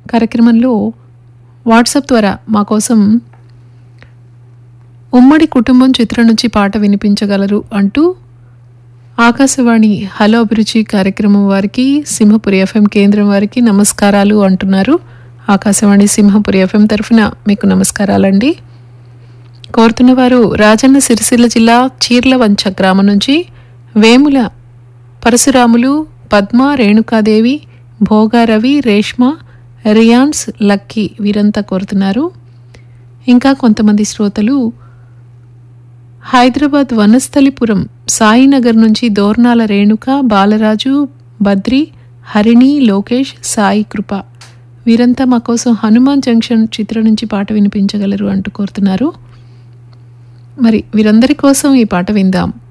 కార్యక్రమంలో వాట్సాప్ ద్వారా మా కోసం ఉమ్మడి కుటుంబం చిత్రం నుంచి పాట వినిపించగలరు అంటూ ఆకాశవాణి హలో అభిరుచి కార్యక్రమం వారికి సింహపురి ఎఫ్ఎం కేంద్రం వారికి నమస్కారాలు అంటున్నారు ఆకాశవాణి సింహపురి ఎఫ్ఎం తరఫున మీకు నమస్కారాలండి కోరుతున్న వారు రాజన్న సిరిసిల్ల జిల్లా చీర్లవంచ గ్రామం నుంచి వేముల పరశురాములు పద్మ రేణుకాదేవి భోగారవి రేష్మ రియాన్స్ లక్కీ వీరంతా కోరుతున్నారు ఇంకా కొంతమంది శ్రోతలు హైదరాబాద్ వనస్థలిపురం సాయినగర్ నుంచి దోర్నాల రేణుక బాలరాజు బద్రి హరిణి లోకేష్ సాయి కృప వీరంతా మా కోసం హనుమాన్ జంక్షన్ చిత్రం నుంచి పాట వినిపించగలరు అంటూ కోరుతున్నారు మరి వీరందరి కోసం ఈ పాట విందాం